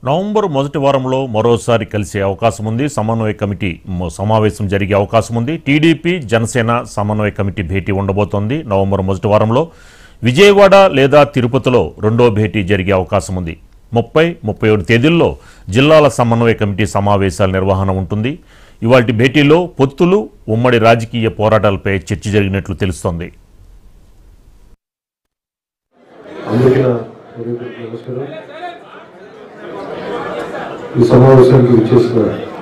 November మొదటి వారంలో మరోసారి కలిసే అవకాశం ఉంది సమన్వయ కమిటీ మ- సమావేశం జరిగే అవకాశం ఉంది టీడీపీ జనసేన సమన్వయ కమిటీ భేటీ ఉండబోతోంది నవంబర్ మొదటి వారంలో విజయవాడ లేదా తిరుపతిలో రెండో భేటీ జరిగే అవకాశం ఉంది ముప్పై ముప్పై ఏడు తేదీల్లో జిల్లాల సమన్వయ కమిటీ సమావేశాల నిర్వహణ ఉంటుంది ఇవాటి భేటీలో పొత్తులు ఉమ్మడి రాజకీయ పోరాటాలపై చర్చ జరిగినట్లు తెలుస్తోంది అందరికీ నా హృదయపూర్వక నమస్కారం ఈ సమావేశానికి విచ్చేసిన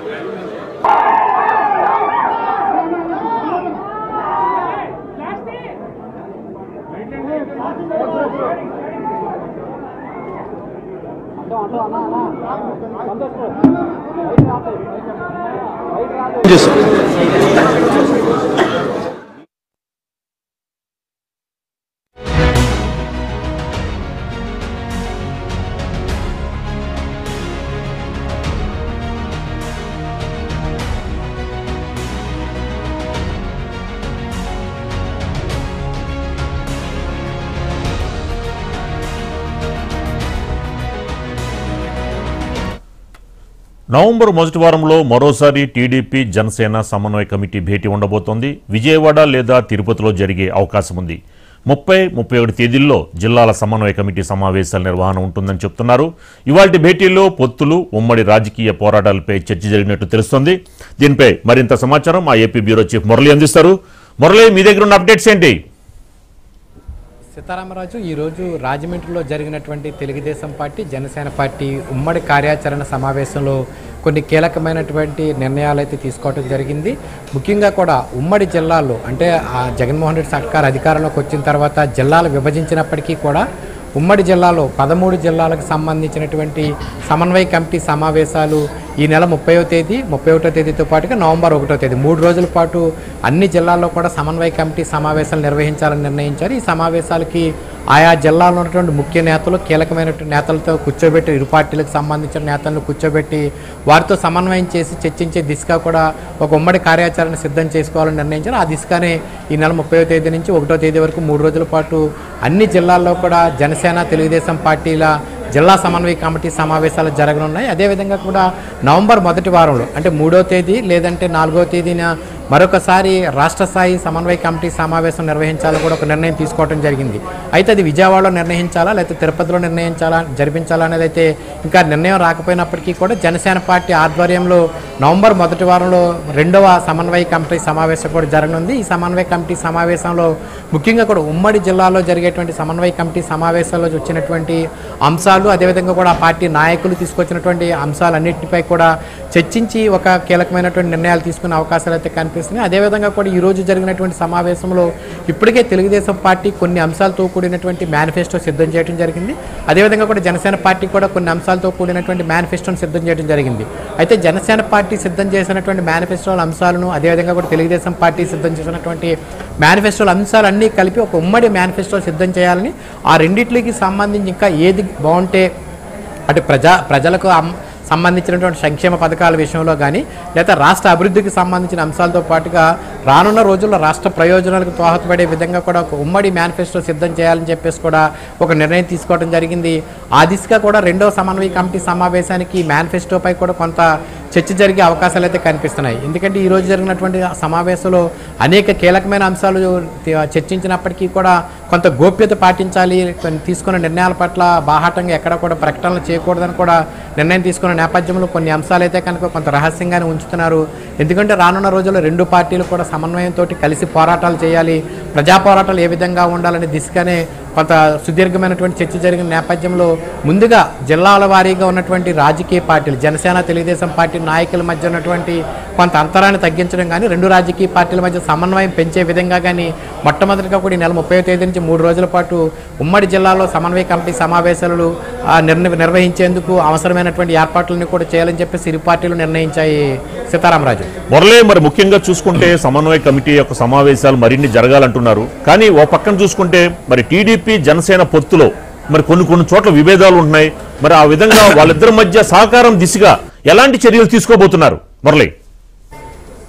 నవంబర్ మొదటి వారంలో మరోసారి టీడీపీ జనసేన సమన్వయ కమిటీ భేటీ ఉండబోతోంది విజయవాడ లేదా తిరుపతిలో జరిగే అవకాశం ఉంది ముప్పై ముప్పై ఒకటి తేదీల్లో జిల్లాల సమన్వయ కమిటీ సమావేశాల నిర్వహణ ఉంటుందని చెప్తున్నారు ఇవాటి భేటీలో పొత్తులు ఉమ్మడి రాజకీయ పోరాటాలపై చర్చ జరిగినట్టు తెలుస్తోంది దీనిపై మరింత సమాచారం మా ఏపీ బ్యూరో చీఫ్ మురళి అందిస్తారు మురళి మీ దగ్గర ఉన్న అప్డేట్స్ ఏంటి సీతారామరాజు ఈరోజు రాజమండ్రిలో జరిగినటువంటి తెలుగుదేశం పార్టీ జనసేన పార్టీ ఉమ్మడి కార్యాచరణ సమావేశంలో కొన్ని కీలకమైనటువంటి నిర్ణయాలు అయితే తీసుకోవడం జరిగింది ముఖ్యంగా కూడా ఉమ్మడి జిల్లాల్లో అంటే ఆ జగన్మోహన్ రెడ్డి సర్కార్ అధికారంలోకి వచ్చిన తర్వాత జిల్లాలు విభజించినప్పటికీ కూడా ఉమ్మడి జిల్లాలో పదమూడు జిల్లాలకు సంబంధించినటువంటి సమన్వయ కమిటీ సమావేశాలు ఈ నెల ముప్పైవ తేదీ ముప్పై ఒకటో తేదీతో పాటుగా నవంబర్ ఒకటో తేదీ మూడు రోజుల పాటు అన్ని జిల్లాల్లో కూడా సమన్వయ కమిటీ సమావేశాలు నిర్వహించాలని నిర్ణయించారు ఈ సమావేశాలకి ఆయా జిల్లాలో ఉన్నటువంటి ముఖ్య నేతలు కీలకమైనటువంటి నేతలతో కూర్చోబెట్టి ఇరు పార్టీలకు సంబంధించిన నేతలను కూర్చోబెట్టి వారితో సమన్వయం చేసి చర్చించే దిశగా కూడా ఒక ఉమ్మడి కార్యాచరణ సిద్ధం చేసుకోవాలని నిర్ణయించారు ఆ దిశగానే ఈ నెల ముప్పై తేదీ నుంచి ఒకటో తేదీ వరకు మూడు రోజుల పాటు అన్ని జిల్లాల్లో కూడా జనసేన తెలుగుదేశం పార్టీల జిల్లా సమన్వయ కమిటీ సమావేశాలు జరగనున్నాయి అదేవిధంగా కూడా నవంబర్ మొదటి వారంలో అంటే మూడో తేదీ లేదంటే నాలుగో తేదీన మరొకసారి రాష్ట్ర స్థాయి సమన్వయ కమిటీ సమావేశం నిర్వహించాలని కూడా ఒక నిర్ణయం తీసుకోవడం జరిగింది అయితే అది విజయవాడలో నిర్ణయించాలా లేకపోతే తిరుపతిలో నిర్ణయించాలా జరిపించాలా అనేది అయితే ఇంకా నిర్ణయం రాకపోయినప్పటికీ కూడా జనసేన పార్టీ ఆధ్వర్యంలో నవంబర్ మొదటి వారంలో రెండవ సమన్వయ కమిటీ సమావేశం కూడా జరగనుంది ఈ సమన్వయ కమిటీ సమావేశంలో ముఖ్యంగా కూడా ఉమ్మడి జిల్లాలో జరిగేటువంటి సమన్వయ కమిటీ సమావేశాల్లో వచ్చినటువంటి అంశాలు అదేవిధంగా కూడా ఆ పార్టీ నాయకులు తీసుకొచ్చినటువంటి అంశాలన్నింటిపై కూడా చర్చించి ఒక కీలకమైనటువంటి నిర్ణయాలు తీసుకునే అవకాశాలు అయితే కనిపిస్తున్నాయి అదేవిధంగా కూడా ఈ రోజు జరిగినటువంటి సమావేశంలో ఇప్పటికే తెలుగుదేశం పార్టీ కొన్ని అంశాలతో కూడినటువంటి మేనిఫెస్టో సిద్ధం చేయడం జరిగింది అదేవిధంగా కూడా జనసేన పార్టీ కూడా కొన్ని అంశాలతో కూడినటువంటి మేనిఫెస్టోను సిద్ధం చేయడం జరిగింది అయితే జనసేన పార్టీ సిద్ధం చేసినటువంటి మేనిఫెస్టోల అంశాలను అదేవిధంగా కూడా తెలుగుదేశం పార్టీ సిద్ధం చేసినటువంటి మేనిఫెస్టోల అంశాలన్నీ కలిపి ఒక ఉమ్మడి మేనిఫెస్టో సిద్ధం చేయాలని ఆ రెండిట్లకి సంబంధించి ఇంకా ఏది బాగుంటే అటు ప్రజా ప్రజలకు అమ్- సంబంధించినటువంటి సంక్షేమ పథకాల విషయంలో కానీ లేదా రాష్ట్ర అభివృద్ధికి సంబంధించిన అంశాలతో పాటుగా రానున్న రోజుల్లో రాష్ట్ర ప్రయోజనాలకు దోహదపడే విధంగా కూడా ఒక ఉమ్మడి మేనిఫెస్టో సిద్ధం చేయాలని చెప్పేసి కూడా ఒక నిర్ణయం తీసుకోవడం జరిగింది ఆ దిశగా కూడా రెండవ సమన్వయ కమిటీ సమావేశానికి ఈ మేనిఫెస్టోపై కూడా కొంత చర్చ జరిగే అవకాశాలు అయితే కనిపిస్తున్నాయి ఎందుకంటే ఈ రోజు జరిగినటువంటి ఆ సమావేశంలో అనేక కీలకమైన అంశాలు తి- చర్చించినప్పటికీ కూడా కొంత గోప్యత పాటించాలి కొన్ని తీసుకున్న నిర్ణయాల పట్ల బాహాటంగా ఎక్కడ కూడా ప్రకటనలు చేయకూడదని కూడా నిర్ణయం తీసుకున్న నేపథ్యంలో కొన్ని అంశాలు అయితే కనుక కొంత రహస్యంగానే ఉంచుతున్నారు ఎందుకంటే రానున్న రోజుల్లో రెండు పార్టీలు కూడా సమన్వయంతో కలిసి పోరాటాలు చేయాలి ప్రజా పోరాటాలు ఏ విధంగా ఉండాలనే దిశగానే కొంత సుదీర్ఘమైనటువంటి చర్చ జరిగిన నేపథ్యంలో ముందుగా జిల్లాల వారీగా ఉన్నటువంటి రాజకీయ పార్టీలు జనసేన తెలుగుదేశం పార్టీ నాయకుల మధ్య ఉన్నటువంటి కొంత అంతరాన్ని తగ్గించడం కానీ రెండు రాజకీయ పార్టీల మధ్య సమన్వయం పెంచే విధంగా కానీ మొట్టమొదటిగా కూడా ఈ నెల ముప్పై తేదీ నుంచి మూడు రోజుల పాటు ఉమ్మడి జిల్లాలో సమన్వయ కమిటీ సమావేశాలు ఆ, నిర్ణ నిర్వహించేందుకు అవసరమైనటువంటి ఏర్పాట్లను కూడా చేయాలని చెప్పేసి ఇరు పార్టీలు నిర్ణయించాయి సీతారామరాజు మురళి మరి ముఖ్యంగా చూసుకుంటే సమన్వయ కమిటీ యొక్క సమావేశాలు మరిన్ని జరగాలంటున్నారు కానీ ఓ పక్కన చూసుకుంటే మరి టీడీపీ జనసేన పొత్తులో మరి కొన్ని కొన్ని చోట్ల విభేదాలు ఉంటున్నాయి మరి ఆ విధంగా వాళ్ళిద్దరి మధ్య సహకారం దిశగా ఎలాంటి చర్యలు తీసుకోబోతున్నారు మురళి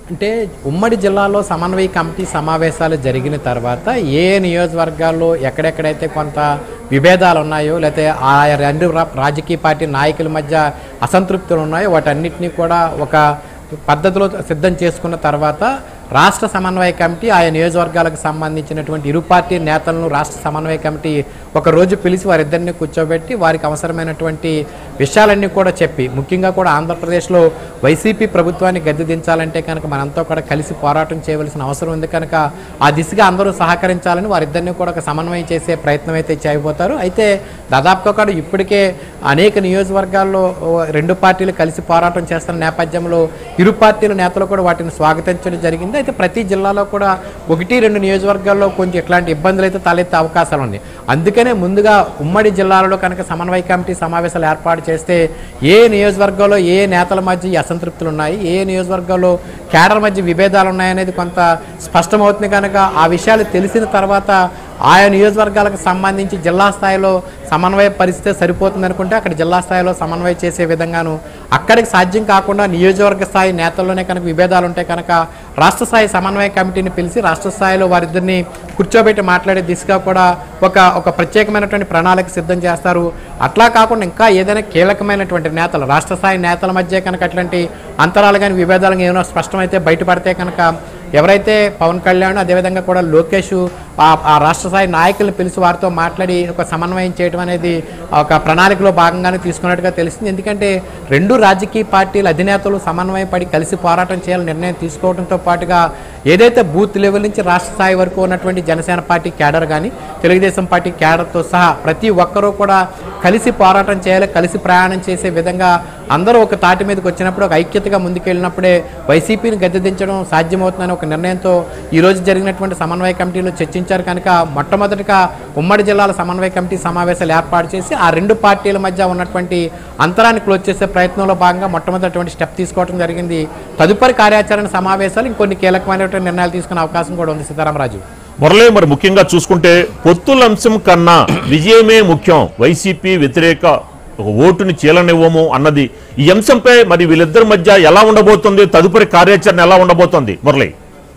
అంటే ఉమ్మడి జిల్లాలో సమన్వయ కమిటీ సమావేశాలు జరిగిన తర్వాత ఏ నియోజకవర్గాల్లో ఎక్కడెక్కడైతే కొంత విభేదాలు ఉన్నాయో లేకపోతే ఆ రెండు రా- రాజకీయ పార్టీ నాయకుల మధ్య అసంతృప్తులు ఉన్నాయో వాటన్నిటినీ కూడా ఒక పద్ధతిలో సిద్ధం చేసుకున్న తర్వాత రాష్ట్ర సమన్వయ కమిటీ ఆయా నియోజకవర్గాలకు సంబంధించినటువంటి ఇరు పార్టీ నేతలను రాష్ట్ర సమన్వయ కమిటీ ఒక రోజు పిలిచి వారిద్దరిని కూర్చోబెట్టి వారికి అవసరమైనటువంటి విషయాలన్నీ కూడా చెప్పి ముఖ్యంగా కూడా ఆంధ్రప్రదేశ్లో వైసీపీ ప్రభుత్వాన్ని గద్దె దించాలంటే కనుక మనంతా కూడా కలిసి పోరాటం చేయవలసిన అవసరం ఉంది కనుక ఆ దిశగా అందరూ సహకరించాలని వారిద్దరిని కూడా ఒక సమన్వయం చేసే ప్రయత్నం అయితే చేయబోతారు అయితే దాదాపుగా కూడా ఇప్పటికే అనేక నియోజకవర్గాల్లో ఓ, రెండు పార్టీలు కలిసి పోరాటం చేస్తున్న నేపథ్యంలో ఇరు పార్టీల నేతలు కూడా వాటిని స్వాగతించడం జరిగింది అయితే ప్రతి జిల్లాలో కూడా ఒకటి రెండు నియోజకవర్గాల్లో కొంచెం ఇట్లాంటి ఇబ్బందులు అయితే తలెత్తే అవకాశాలు ఉన్నాయి అందుకనే ముందుగా ఉమ్మడి జిల్లాలలో కనుక సమన్వయ కమిటీ సమావేశాలు ఏర్పాటు చేస్తే ఏ నియోజకవర్గంలో ఏ నేతల మధ్య ఈ అసంతృప్తులు ఉన్నాయి ఏ నియోజకవర్గాల్లో కేడర్ మధ్య విభేదాలు ఉన్నాయనేది కొంత స్పష్టమవుతుంది కనుక ఆ విషయాలు తెలిసిన తర్వాత ఆయా నియోజకవర్గాలకు సంబంధించి జిల్లా స్థాయిలో సమన్వయ పరిస్థితి సరిపోతుంది అనుకుంటే అక్కడ జిల్లా స్థాయిలో సమన్వయం చేసే విధంగాను అక్కడికి సాధ్యం కాకుండా నియోజకవర్గ స్థాయి నేతల్లోనే కనుక విభేదాలు ఉంటాయి కనుక రాష్ట్ర స్థాయి సమన్వయ కమిటీని పిలిచి రాష్ట్ర స్థాయిలో వారిద్దరిని కూర్చోబెట్టి మాట్లాడే దిశగా కూడా ఒక ఒక ప్రత్యేకమైనటువంటి ప్రణాళిక సిద్ధం చేస్తారు అట్లా కాకుండా ఇంకా ఏదైనా కీలకమైనటువంటి నేతలు రాష్ట్ర స్థాయి నేతల మధ్య కనుక అట్లాంటి అంతరాలు కానీ విభేదాలు కానీ ఏమైనా స్పష్టమైతే బయటపడితే కనుక ఎవరైతే పవన్ కళ్యాణ్ అదేవిధంగా కూడా లోకేష్ ఆ ఆ రాష్ట్ర స్థాయి నాయకులను పిలిచి వారితో మాట్లాడి ఒక సమన్వయం చేయడం అనేది ఒక ప్రణాళికలో భాగంగానే తీసుకున్నట్టుగా తెలిసింది ఎందుకంటే రెండు రాజకీయ పార్టీల అధినేతలు సమన్వయం పడి కలిసి పోరాటం చేయాలని నిర్ణయం తీసుకోవడంతో పాటుగా ఏదైతే బూత్ లెవెల్ నుంచి రాష్ట్ర స్థాయి వరకు ఉన్నటువంటి జనసేన పార్టీ క్యాడర్ కానీ తెలుగుదేశం పార్టీ క్యాడర్తో సహా ప్రతి ఒక్కరూ కూడా కలిసి పోరాటం చేయాలి కలిసి ప్రయాణం చేసే విధంగా అందరూ ఒక తాటి మీదకి వచ్చినప్పుడు ఒక ఐక్యతగా ముందుకెళ్ళినప్పుడే వైసీపీని గద్దెదించడం సాధ్యమవుతుందని ఒక నిర్ణయంతో ఈ రోజు జరిగినటువంటి సమన్వయ కమిటీలో చర్చించారు కనుక మొట్టమొదటిగా ఉమ్మడి జిల్లాల సమన్వయ కమిటీ సమావేశాలు ఏర్పాటు చేసి ఆ రెండు పార్టీల మధ్య ఉన్నటువంటి అంతరాన్ని క్లోజ్ చేసే ప్రయత్నంలో భాగంగా మొట్టమొదటి స్టెప్ తీసుకోవడం జరిగింది తదుపరి కార్యాచరణ సమావేశాలు ఇంకొన్ని కీలకమైనటువంటి నిర్ణయాలు తీసుకునే అవకాశం కూడా ఉంది సీతారామరాజు మురళి మరి ముఖ్యంగా చూసుకుంటే పొత్తుల అంశం కన్నా విజయమే ముఖ్యం వైసీపీ వ్యతిరేక ఒక ఓటుని చీలనివ్వము అన్నది ఈ అంశంపై మరి వీళ్ళిద్దరి మధ్య ఎలా ఉండబోతుంది తదుపరి కార్యాచరణ ఎలా ఉండబోతోంది మురళి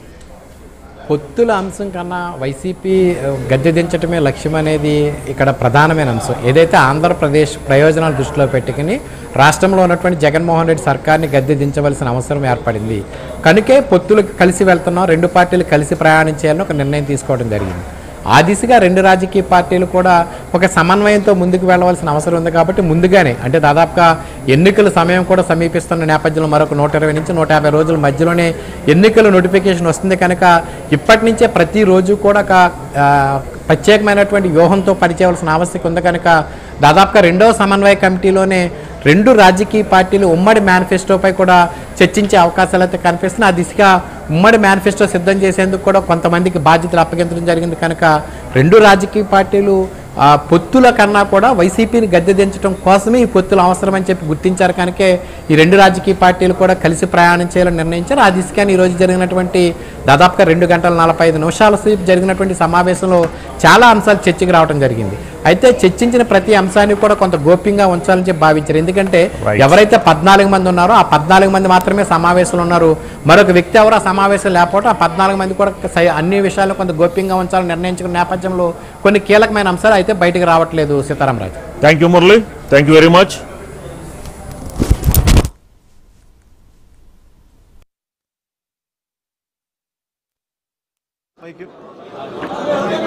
పొత్తుల అంశం కన్నా వైసీపీ ఆ, గద్దె దించటమే లక్ష్యం అనేది ఇక్కడ ప్రధానమైన అంశం ఏదైతే ఆంధ్రప్రదేశ్ ప్రయోజనాలు దృష్టిలో పెట్టుకుని రాష్ట్రంలో ఉన్నటువంటి జగన్మోహన్ రెడ్డి సర్కార్ని గద్దె దించవలసిన అవసరం ఏర్పడింది కనుకే పొత్తులు కలిసి వెళ్తున్నాం రెండు పార్టీలు కలిసి ప్రయాణం చేయాలని ఒక నిర్ణయం తీసుకోవడం జరిగింది ఆ దిశగా రెండు రాజకీయ పార్టీలు కూడా ఒక సమన్వయంతో ముందుకు వెళ్ళవలసిన అవసరం ఉంది కాబట్టి ముందుగానే అంటే దాదాపుగా ఎన్నికల సమయం కూడా సమీపిస్తున్న నేపథ్యంలో మరొక నూట ఇరవై నుంచి నూట యాభై రోజుల మధ్యలోనే ఎన్నికల నోటిఫికేషన్ వస్తుంది కనుక ఇప్పటి నుంచే ప్రతిరోజు కూడా ఒక ఆ, ప్రత్యేకమైనటువంటి వ్యూహంతో పనిచేయవలసిన ఆవశ్యకత ఉంది కనుక దాదాపుగా రెండవ సమన్వయ కమిటీలోనే రెండు రాజకీయ పార్టీలు ఉమ్మడి మేనిఫెస్టోపై కూడా చర్చించే అవకాశాలు అయితే కనిపిస్తున్నాయి ఆ దిశగా ఉమ్మడి మేనిఫెస్టో సిద్ధం చేసేందుకు కూడా కొంతమందికి బాధ్యతలు అప్పగించడం జరిగింది కనుక రెండు రాజకీయ పార్టీలు ఆ, పొత్తుల కన్నా కూడా వైసీపీని గద్దె దించడం కోసమే ఈ పొత్తులు అవసరమని చెప్పి గుర్తించారు కనుకే ఈ రెండు రాజకీయ పార్టీలు కూడా కలిసి ప్రయాణం చేయాలని నిర్ణయించారు ఆ దిశగానే ఈ రోజు జరిగినటువంటి దాదాపుగా రెండు గంటల నలభై ఐదు నిమిషాల సేపు జరిగినటువంటి సమావేశంలో చాలా అంశాలు చర్చకు రావడం జరిగింది అయితే చర్చించిన ప్రతి అంశాన్ని కూడా కొంత గోప్యంగా ఉంచాలని చెప్పి భావించారు ఎందుకంటే Right. ఎవరైతే పద్నాలుగు మంది ఉన్నారో ఆ పద్నాలుగు మంది మాత్రమే సమావేశంలో ఉన్నారు మరొక వ్యక్తి ఎవరు ఆ సమావేశం లేకపోవడం ఆ పద్నాలుగు మంది కూడా సై- అన్ని విషయాలు కొంత గోప్యంగా ఉంచాలని నిర్ణయించుకున్న నేపథ్యంలో కొన్ని కీలకమైన అంశాలు అయితే బయటకు రావట్లేదు Sitaramaraju thank you Murali thank you very much Thank you.